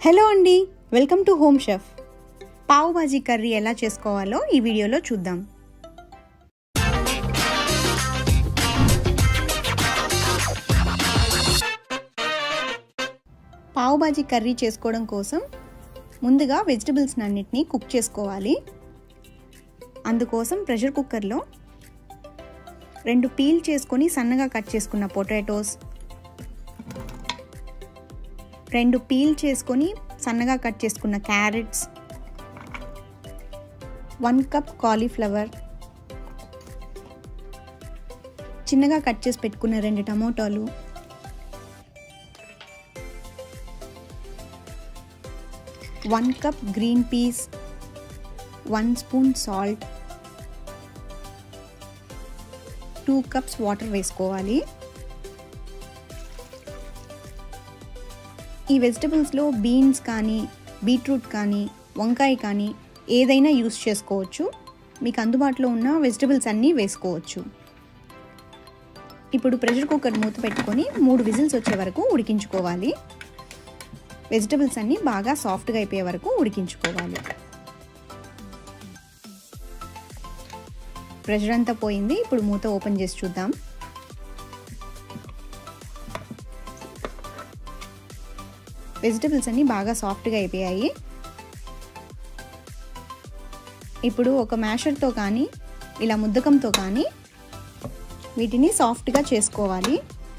hello అండి welcome to home chef పావు bhaji curry ఎలా చేసుకోవాలో ఈ వీడియోలో చూద్దాం పావు భాజీ కర్రీ చేసుకోవడం కోసం ముందుగా వెజిటబుల్స్ అన్నిటినీ కుక్ చేసుకోవాలి అందుకోసం ప్రెషర్ కుక్కర్లో రెండు పీల్ చేసుకొని సన్నగా కట్ చేసుకున్న పొటాటోస్ రెండు పీల్ చేసుకొని సన్నగా కట్ చేసుకున్న క్యారెట్స్ వన్ కప్ కాలీఫ్లవర్ చిన్నగా కట్ చేసి పెట్టుకున్న రెండు టమోటాలు one cup green peas one spoon salt two cups water వేసుకోవాలి ఈ వెజిటబుల్స్లో బీన్స్ కానీ బీట్రూట్ కానీ వంకాయ కానీ ఏదైనా యూస్ చేసుకోవచ్చు మీకు అందుబాటులో ఉన్న వెజిటబుల్స్ అన్నీ వేసుకోవచ్చు ఇప్పుడు ప్రెషర్ కుక్కర్ మూత పెట్టుకొని మూడు విజిల్స్ వచ్చే వరకు ఉడికించుకోవాలి వెజిటబుల్స్ అన్నీ బాగా సాఫ్ట్గా అయిపోయే వరకు ఉడికించుకోవాలి ప్రెషర్ అంతా పోయింది ఇప్పుడు మూత ఓపెన్ చేసి చూద్దాం వెజిటబుల్స్ అన్నీ బాగా సాఫ్ట్గా అయిపోయాయి ఇప్పుడు ఒక మ్యాషర్తో కానీ ఇలా ముద్దకంతో కానీ వీటిని సాఫ్ట్గా చేసుకోవాలి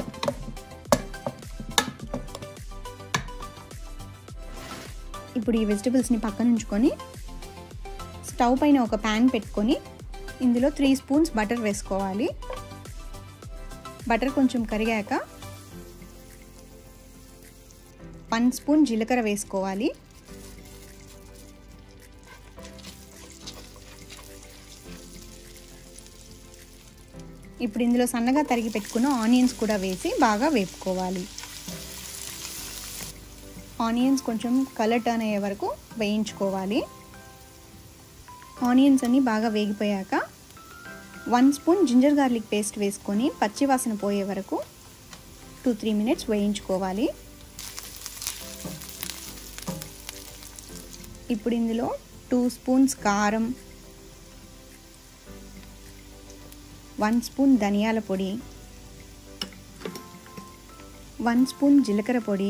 ఇప్పుడు ఈ వెజిటబుల్స్ని పక్కన ఉంచుకొని స్టవ్ పైన ఒక ప్యాన్ పెట్టుకొని ఇందులో త్రీ స్పూన్స్ బటర్ వేసుకోవాలి బటర్ కొంచెం కరిగాక వన్ స్పూన్ జీలకర్ర వేసుకోవాలి ఇప్పుడు ఇందులో సన్నగా తరిగి పెట్టుకున్న ఆనియన్స్ కూడా వేసి బాగా వేపుకోవాలి ఆనియన్స్ కొంచెం కలర్ టర్న్ అయ్యే వరకు వేయించుకోవాలి ఆనియన్స్ అన్నీ బాగా వేగిపోయాక one spoon ginger garlic paste వేసుకొని పచ్చివాసన పోయే వరకు టూ త్రీ మినిట్స్ వేయించుకోవాలి ఇప్పుడు ఇందులో టూ స్పూన్స్ కారం వన్ స్పూన్ ధనియాల పొడి వన్ స్పూన్ జీలకర్ర పొడి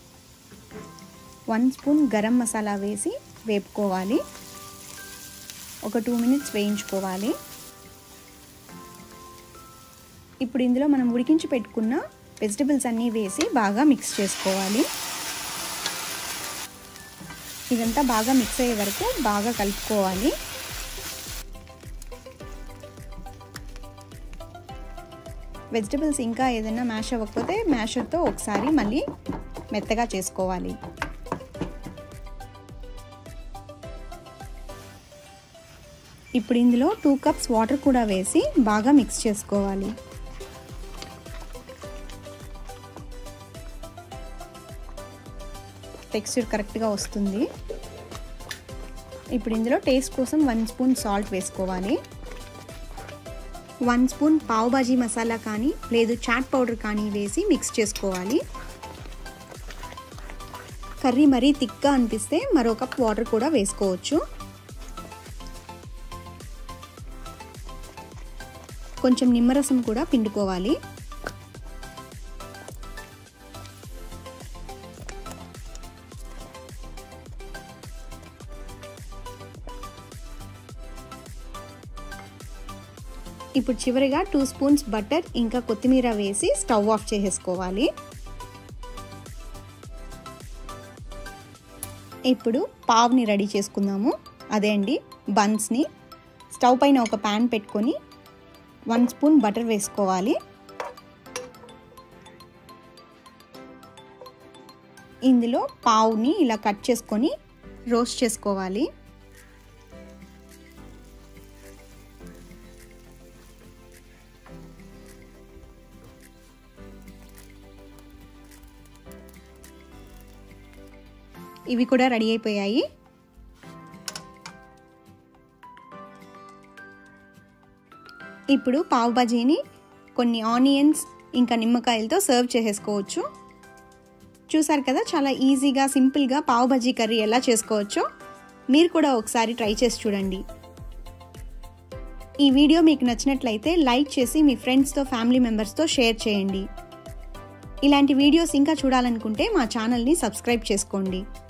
వన్ స్పూన్ గరం మసాలా వేసి వేపుకోవాలి ఒక టూ మినిట్స్ వేయించుకోవాలి ఇప్పుడు ఇందులో మనం ఉడికించి పెట్టుకున్న వెజిటబుల్స్ అన్నీ వేసి బాగా మిక్స్ చేసుకోవాలి ఇదంతా బాగా మిక్స్ అయ్యే వరకు బాగా కలుపుకోవాలి వెజిటబుల్స్ ఇంకా ఏదైనా మ్యాష్ అవ్వకపోతే మ్యాషర్తో ఒకసారి మళ్ళీ మెత్తగా చేసుకోవాలి ఇప్పుడు ఇందులో టూ కప్స్ వాటర్ కూడా వేసి బాగా మిక్స్ చేసుకోవాలి టెక్స్చర్ కరెక్ట్గా వస్తుంది ఇప్పుడు ఇందులో టేస్ట్ కోసం వన్ స్పూన్ సాల్ట్ వేసుకోవాలి వన్ స్పూన్ పావు భాజీ మసాలా కానీ లేదు చాట్ పౌడర్ కానీ వేసి మిక్స్ చేసుకోవాలి కర్రీ మరీ థిక్గా అనిపిస్తే మరో కప్ వాటర్ కూడా వేసుకోవచ్చు కొంచెం నిమ్మరసం కూడా పిండుకోవాలి ఇప్పుడు చివరిగా టూ స్పూన్స్ బటర్ ఇంకా కొత్తిమీర వేసి స్టవ్ ఆఫ్ చేసేసుకోవాలి ఇప్పుడు పావ్ని రెడీ చేసుకుందాము అదే అండి బన్స్ని స్టవ్ పైన ఒక ప్యాన్ పెట్టుకొని వన్ స్పూన్ బటర్ వేసుకోవాలి ఇందులో పావుని ఇలా కట్ చేసుకొని రోస్ట్ చేసుకోవాలి ఇవి కూడా రెడీ అయిపోయాయి ఇప్పుడు పావు బజీని కొన్ని ఆనియన్స్ ఇంకా నిమ్మకాయలతో సర్వ్ చేసేసుకోవచ్చు చూసారు కదా చాలా ఈజీగా సింపుల్గా పావు బజ్జీ కర్రీ ఎలా చేసుకోవచ్చో మీరు కూడా ఒకసారి ట్రై చేసి చూడండి ఈ వీడియో మీకు నచ్చినట్లయితే లైక్ చేసి మీ ఫ్రెండ్స్తో ఫ్యామిలీ మెంబర్స్తో షేర్ చేయండి ఇలాంటి వీడియోస్ ఇంకా చూడాలనుకుంటే మా ఛానల్ని సబ్స్క్రైబ్ చేసుకోండి